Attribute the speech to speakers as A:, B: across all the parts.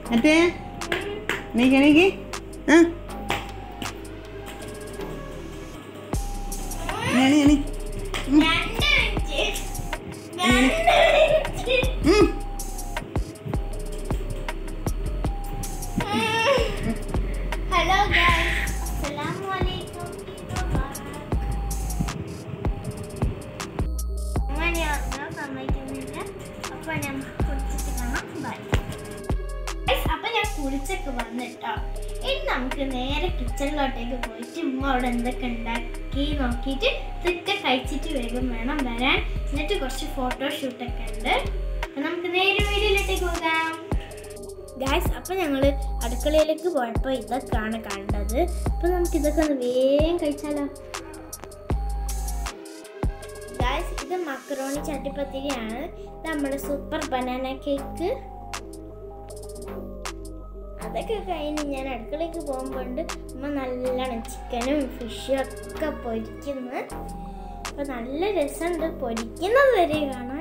A: മറ്റേ എണീക്ക് എണീക്ക് ആ എണീ എണീ ഉം.
B: ഹലോ ഗൈസ് അസ്സലാമു അലൈക്കും അങ്ങനെ ഉറങ്ങാൻ സമ്മതിക്കുന്നില്ല അപ്പൊ ഞാൻ കുളിച്ചിട്ട് കാണാം ബൈ അപ്പൊ ഞാൻ കുളിച്ചൊക്കെ വന്നിട്ടോ ഇനി നമുക്ക് നേരെ കിച്ചണിലോട്ടേക്ക് പോയിട്ട് ഉമ്മ അവിടെ എന്തൊക്കെ ഉണ്ടാക്കി നോക്കിയിട്ട് ഇതൊക്കെ കഴിച്ചിട്ട് വേഗം വേണം വരാൻ എന്നിട്ട് കുറച്ച് ഫോട്ടോഷൂട്ടൊക്കെ ഉണ്ട് അപ്പൊ നമുക്ക് നേരെ വീഡിയോയിലോട്ടേക്ക് പോകാം ഗായ്സ് അപ്പം ഞങ്ങൾ അടുക്കളയിലേക്ക് പോയപ്പോൾ ഇതൊക്കെയാണ് കണ്ടത് അപ്പം നമുക്ക് ഇതൊക്കെ ഒന്ന് വേഗം കഴിച്ചാലോ ഗായ്സ് ഇത് മക്രോണി ചട്ടിപ്പത്തിരിയാണ് ഇത് നമ്മുടെ സൂപ്പർ ബനാന കേക്ക് അതൊക്കെ കഴിഞ്ഞ് ഞാൻ അടുക്കളയ്ക്ക് പോകുമ്പോണ്ട് അമ്മ നല്ലോണം ചിക്കനും ഫിഷും ഒക്കെ പൊരിക്കുന്നു അപ്പം നല്ല രസമുണ്ട് പൊരിക്കുന്നത് വരെ കാണാൻ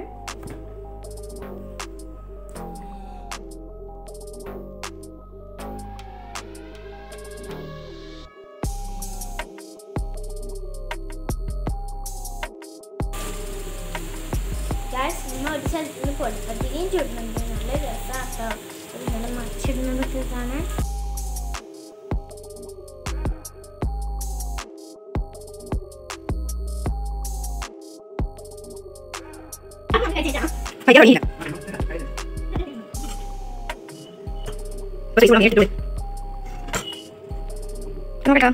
B: ഗായ്സ് ഇന്ന് ഒരു സ്ഥലത്ത് നിന്ന് പൊടിപ്പത്തിരിയും ചുടുന്നുണ്ട് നല്ല രസമാട്ടോ ഇങ്ങനെ മറിച്ചിടുന്നതൊക്കെ കാണാൻ
A: കഴിക്കാൻ വഴിയില്ല കുറച്ച് ചൂടാണ് കേട്ടിട്ട് നോക്കട്ടോ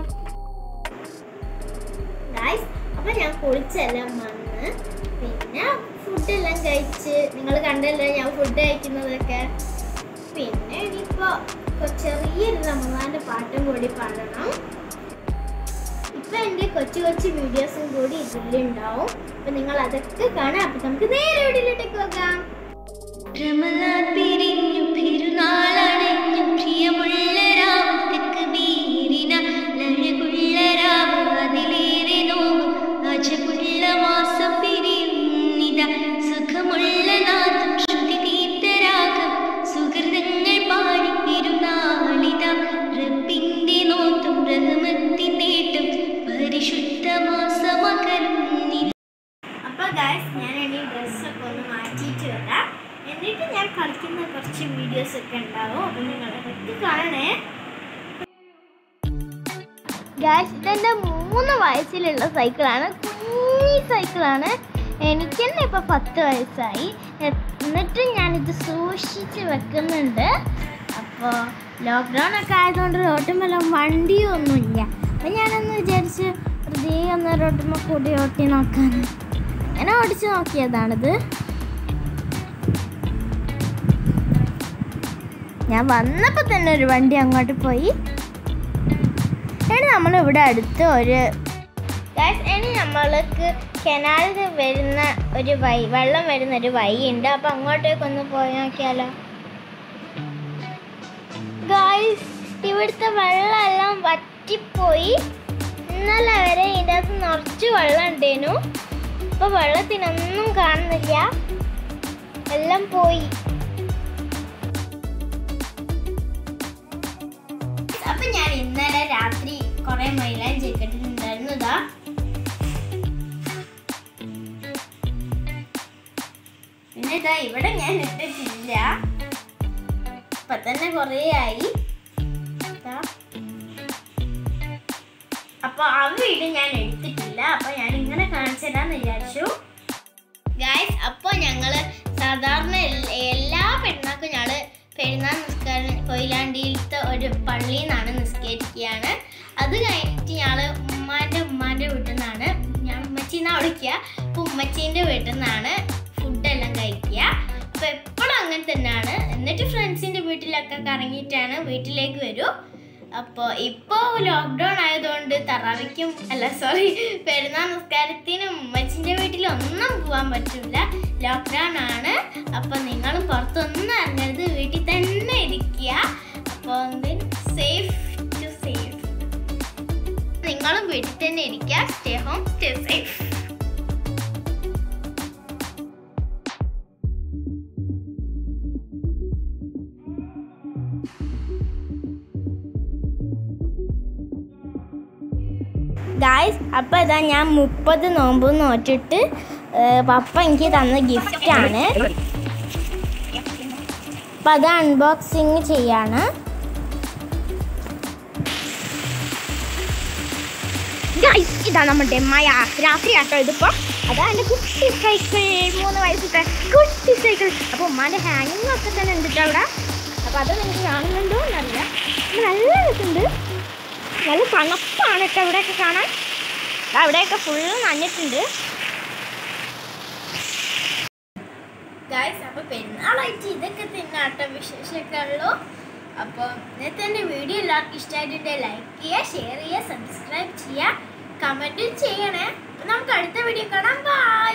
B: ഗായ്സ് അപ്പൊ ഞാൻ കുളിച്ചെല്ലാം വന്ന് പിന്നെ ഫുഡെല്ലാം കഴിച്ച് നിങ്ങൾ കണ്ടല്ലോ ഞാൻ ഫുഡ് കഴിക്കുന്നതൊക്കെ പിന്നെ ഇനിയിപ്പോ കൊ- ചെറിയൊരു റമദാന്റെ പാട്ടും കൂടി പാടണം ഇപ്പൊ എന്റെ കൊച്ചു കൊച്ചു വീഡിയോസും കൂടി ഇതിലുണ്ടാവും അപ്പൊ നിങ്ങൾ അതൊക്കെ കാണാം അപ്പൊ നമുക്ക് നേരെ വീഡിയോയിലോട്ടേക്ക് പോകാം
C: റമദാൻ പിരിഞ്ഞു പെരുന്നാളണഞ്ഞു പ്രിയമുള്ള രാവത്തക്ക് വീരിന ലഴകുള്ള രാവ് അതിലേറെ നോവ് അജകുള്ള മാസം പിരിയുന്നിത സുഖമുള്ള നാദം ശ്രുതി തീർത്ഥരാഗം സുഹൃതങ്ങൾ പാടി പെരുന്നാളിത റബ്ബിന്റെ നോട്ടും റഹ്മത്തിൻ നേട്ടം പരിശുദ്ധ മാസമകരുന്നിത
B: അപ്പൊ ഗായ്സ് ഞാൻ ഇനി ഡ്രസ്സൊക്കെ ഒന്ന് മാറ്റിയിട്ട് വരാം എന്നിട്ട് ഞാൻ കളിക്കുന്ന കുറച്ച് വീഡിയോസ് ഒക്കെ ഉണ്ടാവും അപ്പൊ നിങ്ങൾ അതൊക്കെ കാണണേ ഗായ്സ് ഇതെന്റെ മൂന്ന് വയസ്സിലുള്ള സൈക്കിളാണ് കുഞ്ഞി സൈക്കിളാണ് എനിക്ക് തന്നെ ഇപ്പൊ പത്ത് വയസ്സായി എന്നിട്ട് ഞാനിത് സൂക്ഷിച്ച് വെക്കുന്നുണ്ട് അപ്പോൾ ലോക്ക്ഡൗൺ ഒക്കെ ആയതുകൊണ്ട് റോട്ടുമെല്ലാം വണ്ടിയൊന്നുമില്ല അപ്പം ഞാനൊന്ന് വിചാരിച്ച് വെറുതെ ഒന്ന് റോട്ടുമ്മ കൂടി ഓട്ടി നോക്കാൻ അങ്ങനെ ഓടിച്ച് നോക്കിയതാണിത് ഞാൻ വന്നപ്പോൾ തന്നെ ഒരു വണ്ടി അങ്ങോട്ട് പോയി ഇനി നമ്മളിവിടെ അടുത്ത് ഒരു ഇനി നമ്മൾക്ക് കനാലിൽ വരുന്ന ഒരു വഴി വെള്ളം വരുന്ന ഒരു വഴി ഉണ്ട് അപ്പം അങ്ങോട്ടേക്കൊന്ന് പോയി നോക്കിയാലോ ഗായ്സ് ഇവിടുത്തെ വെള്ളമെല്ലാം വറ്റിപ്പോയി ഇന്നലെ വരെ ഇതിൻ്റെ അകത്ത് നിറച്ച് വെള്ളം ഉണ്ടേനു ഇപ്പൊ വെള്ളത്തിനൊന്നും കാണുന്നില്ല എല്ലാം പോയി അപ്പൊ ഞാൻ ഇന്നലെ രാത്രി കുറെ മൈലാഞ്ചി ഇട്ടിട്ടുണ്ടായിരുന്നു ഇതാ പിന്നെ ഇതാ ഇവിടെ ഞാൻ ഇട്ടിട്ടില്ല ഇപ്പൊ തന്നെ കൊറേ ആയി ഇതാ. അപ്പൊ ആ വീട് ഞാൻ എടുത്തിട്ടില്ല അപ്പൊ ഞാൻ ഇങ്ങനെ കാണിച്ചു തരാന്ന് വിചാരിച്ചു ഗായ്സ് അപ്പോൾ ഞങ്ങള് സാധാരണ എൽ- എല്ലാ പെരുന്നാൾക്കും ഞങ്ങള് പെരുന്നാൾ നിസ്കാരം കൊയിലാണ്ടിയിലത്തെ ഒരു പള്ളിയിൽ നിന്നാണ് നിസ്കരിക്കുകയാണ് അത് കഴിഞ്ഞിട്ട് ഞങ്ങള് ഉമ്മാന്റെ ഉമ്മാന്റെ വീട്ടിൽ നിന്നാണ് ഞാൻ ഉമ്മച്ചീന്നാ വിളിക്കുക അപ്പൊ ഉമ്മച്ചീന്റെ വീട്ടിൽ നിന്നാണ് ഫുഡെല്ലാം കഴിക്കുക അപ്പൊ എപ്പോഴും അങ്ങനെ തന്നെയാണ് എന്നിട്ട് ഫ്രണ്ട്സിന്റെ വീട്ടിലൊക്കെ കറങ്ങിയിട്ടാണ് വീട്ടിലേക്ക് വരൂ അപ്പോൾ ഇപ്പോൾ ലോക്ക്ഡൗൺ ആയതുകൊണ്ട് തറാവിക്കും അല്ല സോറി പെരുന്നാൾ നിസ്കാരത്തിനും ഉമ്മച്ചിൻ്റെ വീട്ടിലും ഒന്നും പോകാൻ പറ്റില്ല ലോക്ക്ഡൗൺ ആണ് അപ്പോൾ നിങ്ങളും പുറത്തൊന്നും ഇറങ്ങരുത് വീട്ടിൽ തന്നെ ഇരിക്കുക അപ്പോൾ സേഫ് ടു സേഫ് നിങ്ങളും വീട്ടിൽ തന്നെ ഇരിക്കുക stay home stay safe guys അപ്പോൾ ഇതാ ഞാൻ മുപ്പത് നോമ്പ് നോറ്റിട്ട് ഏർ, പപ്പ എനിക്ക് തന്ന ഗിഫ്റ്റാണ് അപ്പം അത് അൺബോക്സിങ് ചെയ്യാണ് Guys, ഇതാ നമ്മുടെ മായ രാത്രി ആട്ടോ ഇതിപ്പോ അതാ എൻ്റെ കുട്ടി സൈക്കിൾ മൂന്ന് വയസ്സത്തെ കുട്ടി സൈക്കിൾ അപ്പോൾ ഉമ്മാൻ്റെ ഹാങ്ങിങ് ഒക്കെ തന്നെ ഉണ്ട് ട്ടോ അവിടെ അപ്പോൾ അത് നിങ്ങൾക്ക് കാണുന്നുണ്ടോ എന്നറിയില്ല ഇത് നല്ല രസമുണ്ട് നല്ല തണുപ്പാണ് കേട്ടോ ഇവിടെയൊക്കെ കാണാൻ ദാ അവിടെയൊക്കെ ഫുള്ള് നനഞ്ഞിട്ടുണ്ട് ഗായ്സ് അപ്പോൾ പെരുന്നാളായിട്ട് ഇതൊക്കെ തന്നെ ആട്ടോ വിശേഷമൊക്കെ ഉള്ളൂ അപ്പോൾ ഇന്നത്തെ എൻ്റെ വീഡിയോ എല്ലാവർക്കും ഇഷ്ടമായിട്ടുണ്ടെങ്കിൽ ലൈക്ക് ചെയ്യുക ഷെയർ ചെയ്യുക സബ്സ്ക്രൈബ് ചെയ്യുക കമൻറ്റും ചെയ്യണേ അപ്പോൾ നമുക്ക് അടുത്ത വീഡിയോ കാണാം ബൈ